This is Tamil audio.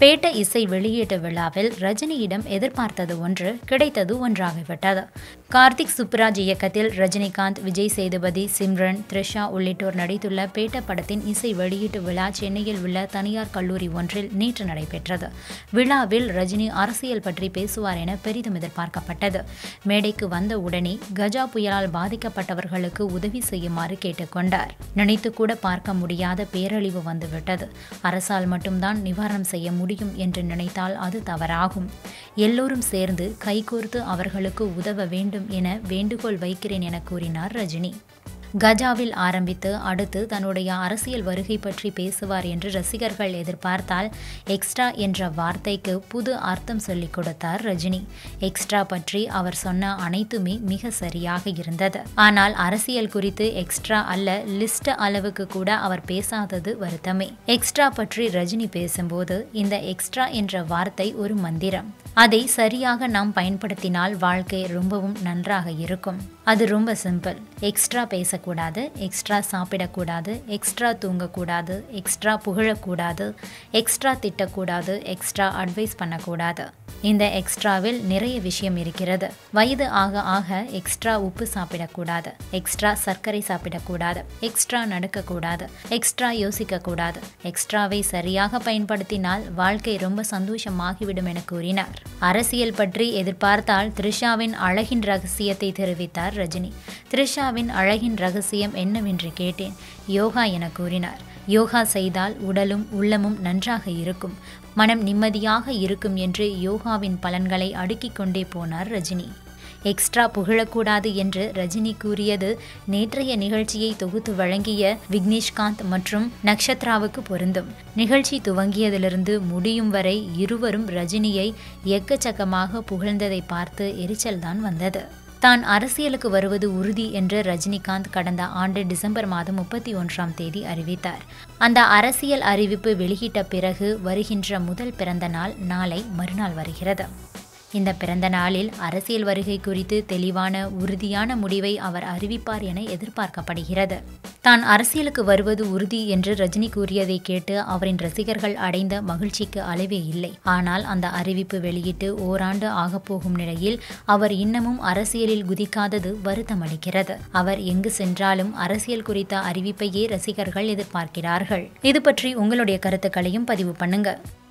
பேட்ட இசை வெளியீட்டு விழாவில் ரஜினியிடம் எதிர்பார்த்தது ஒன்று கிடைத்தது ஒன்றாகிவிட்டது கார்த்திக் சுப்ராஜ் இயக்கத்தில் ரஜினிகாந்த் விஜய் சேதுபதி சிம்ரன் த்ரிஷா உள்ளிட்டோர் நடித்துள்ள பேட்ட படத்தின் இசை வெளியீட்டு விழா சென்னையில் உள்ள தனியார் கல்லூரி ஒன்றில் நேற்று நடைபெற்றது விழாவில் ரஜினி அரசியல் பற்றி பேசுவார் என பெரிதும் எதிர்பார்க்கப்பட்டது மேடைக்கு வந்த உடனே கஜா புயலால் பாதிக்கப்பட்டவர்களுக்கு உதவி செய்யுமாறு கேட்டுக்கொண்டார் நினைத்து கூட பார்க்க முடியாத பேரழிவு வந்துவிட்டது அரசால் மட்டும்தான் நிவாரணம் செய்ய முடியும் என்று நினைத்தால் அது தவறாகும் எல்லோரும் சேர்ந்து கைகோர்த்து அவர்களுக்கு உதவ வேண்டும் என வேண்டுகோள் வைக்கிறேன் என கூறினார் ரஜினி கஜாவில் ஆரம்பித்து அடுத்து தன்னுடைய அரசியல் வருகை பற்றி பேசுவார் என்று ரசிகர்கள் எதிர்பார்த்தால் எக்ஸ்ட்ரா என்ற வார்த்தைக்கு புது அர்த்தம் சொல்லிக் கொடுத்தார் ரஜினி எக்ஸ்ட்ரா பற்றி அவர் சொன்ன அனைத்துமே மிக சரியாக இருந்தது ஆனால் அரசியல் குறித்து எக்ஸ்ட்ரா அல்ல லிஸ்ட் அளவுக்கு கூட அவர் பேசாதது வருத்தமே எக்ஸ்ட்ரா பற்றி ரஜினி பேசும்போது இந்த எக்ஸ்ட்ரா என்ற வார்த்தை ஒரு மந்திரம் அதை சரியாக நாம் பயன்படுத்தினால் வாழ்க்கை ரொம்பவும் நன்றாக இருக்கும் அது ரொம்ப சிம்பிள் எக்ஸ்ட்ரா பேசக்கூடாது எக்ஸ்ட்ரா சாப்பிடக்கூடாது எக்ஸ்ட்ரா தூங்கக்கூடாது எக்ஸ்ட்ரா புகழக்கூடாது எக்ஸ்ட்ரா திட்டக்கூடாது எக்ஸ்ட்ரா அட்வைஸ் பண்ணக்கூடாது இந்த எக்ஸ்ட்ராவில் நிறைய விஷயம் இருக்கிறது வயது ஆக ஆக எக்ஸ்ட்ரா உப்பு சாப்பிடக்கூடாது எக்ஸ்ட்ரா சர்க்கரை சாப்பிடக்கூடாது எக்ஸ்ட்ரா நடக்கக்கூடாது எக்ஸ்ட்ரா யோசிக்கக்கூடாது எக்ஸ்ட்ராவை சரியாக பயன்படுத்தினால் வாழ்க்கை ரொம்ப சந்தோஷமாகிவிடும் என கூறினார் அரசியல் பற்றி எதிர்பார்த்தால் த்ரிஷாவின் அழகின் ரகசியத்தை தெரிவித்தார் ரஜினி த்ரிஷாவின் அழகின் ரகசியம் என்னவென்று கேட்டேன் யோகா என கூறினார் யோகா செய்தால் உடலும் உள்ளமும் நன்றாக இருக்கும் மனம் நிம்மதியாக இருக்கும் என்று யோகாவின் பலன்களை அடுக்கிக் கொண்டே போனார் ரஜினி எக்ஸ்ட்ரா புகழக்கூடாது என்று ரஜினி கூறியது நேற்றைய நிகழ்ச்சியை தொகுத்து வழங்கிய விக்னேஷ்காந்த் மற்றும் நக்ஷத்ராவுக்கு பொருந்தும் நிகழ்ச்சி துவங்கியதிலிருந்து முடியும் வரை இருவரும் ரஜினியை எக்கச்சக்கமாக புகழ்ந்ததை பார்த்து எரிச்சல்தான் வந்தது தான் அரசியலுக்கு வருவது உறுதி என்று ரஜினிகாந்த் கடந்த ஆண்டு டிசம்பர் மாதம் முப்பத்தி ஒன்றாம் தேதி அறிவித்தார் அந்த அரசியல் அறிவிப்பு வெளியிட்ட பிறகு வருகின்ற முதல் பிறந்த நாள் நாளை மறுநாள் வருகிறது இந்த பிறந்த நாளில் அரசியல் வருகை குறித்து தெளிவான உறுதியான முடிவை அவர் அறிவிப்பார் என எதிர்பார்க்கப்படுகிறது தான் அரசியலுக்கு வருவது உறுதி என்று ரஜினி கூறியதை கேட்டு அவரின் ரசிகர்கள் அடைந்த மகிழ்ச்சிக்கு அளவே இல்லை ஆனால் அந்த அறிவிப்பு வெளியிட்டு ஓராண்டு ஆகப்போகும் நிலையில் அவர் இன்னமும் அரசியலில் குதிக்காதது வருத்தமளிக்கிறது அவர் எங்கு சென்றாலும் அரசியல் குறித்த அறிவிப்பையே ரசிகர்கள் எதிர்பார்க்கிறார்கள் இது பற்றி உங்களுடைய கருத்துக்களையும் பதிவு பண்ணுங்க